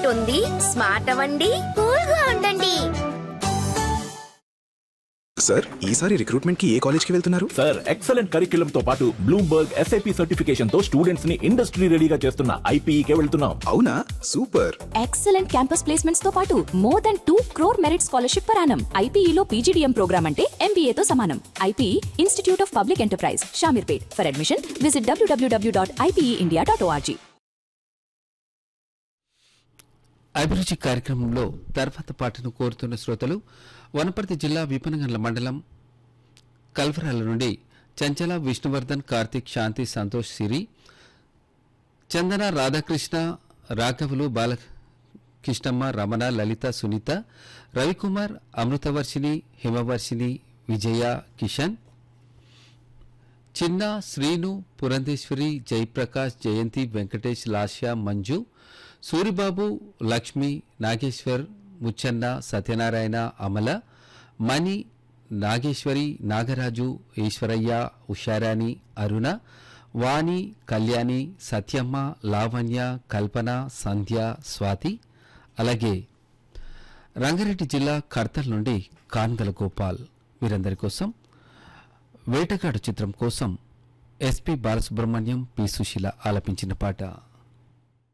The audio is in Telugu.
ఉంటుంది స్మార్ట్ అవ్వండి కూల్ గా ఉండండి సార్ ఈసారి రిక్రూట్మెంట్ కి ఏ కాలేజ్ కి వెళ్తున్నారు సార్ ఎక్సలెంట్ కరిక్యులం తో పాటు బ్లూంబర్గ్ ఎస్ఐపి సర్టిఫికేషన్ తో స్టూడెంట్స్ ని ఇండస్ట్రీ రెడీగా చేస్తున్న ఐపీఈకే వెళ్తున్నాం అవునా సూపర్ ఎక్సలెంట్ క్యాంపస్ ప్లేస్మెంట్స్ తో పాటు more than two crore merit scholarship పరానం ఐపీఈలో పీజీడీఎం ప్రోగ్రామ్ అంటే MBA తో సమానం IPE institute of public enterprise Shamirpet for admission visit డబ్ల్యూడబ్ల్యూడబ్ల్యూ డాట్ ఐపీఈ డాట్ ఓఆర్జీ అభిరుచి కార్యక్రమంలో తర్వాత పాటను కోరుతున్న శ్రోతలు వనపర్తి జిల్లా విపనగండ్ల మండలం కల్వరాల నుండి చంచల విష్ణువర్ధన్ కార్తీక్ శాంతి సంతోష్ సిరి చందన రాధాకృష్ణ రాఘవులు బాలకృష్ణమ్మ రమణ లలిత సునీత రవికుమార్ అమృతవర్షిణి హిమవర్షిణి విజయ కిషన్ చిన్న శ్రీను పురంధేశ్వరి జయప్రకాష్ జయంతి వెంకటేష్ లాస్య మంజు సూరిబాబు లక్ష్మి నాగేశ్వర్ ముచ్చన్న సత్యనారాయణ అమల మణి నాగేశ్వరి నాగరాజు ఈశ్వరయ్య ఉషారాణి అరుణ వాణి కళ్యాణి సత్యమ్మ లావణ్య కల్పన సంధ్య స్వాతి అలాగే రంగారెడ్డి జిల్లా కర్తల్ నుండి కాన్గల గోపాల్ వీరందరి కోసం వేటగాడు చిత్రం కోసం ఎస్పి బాలసుబ్రహ్మణ్యం పి సుశీల ఆలపించిన పాట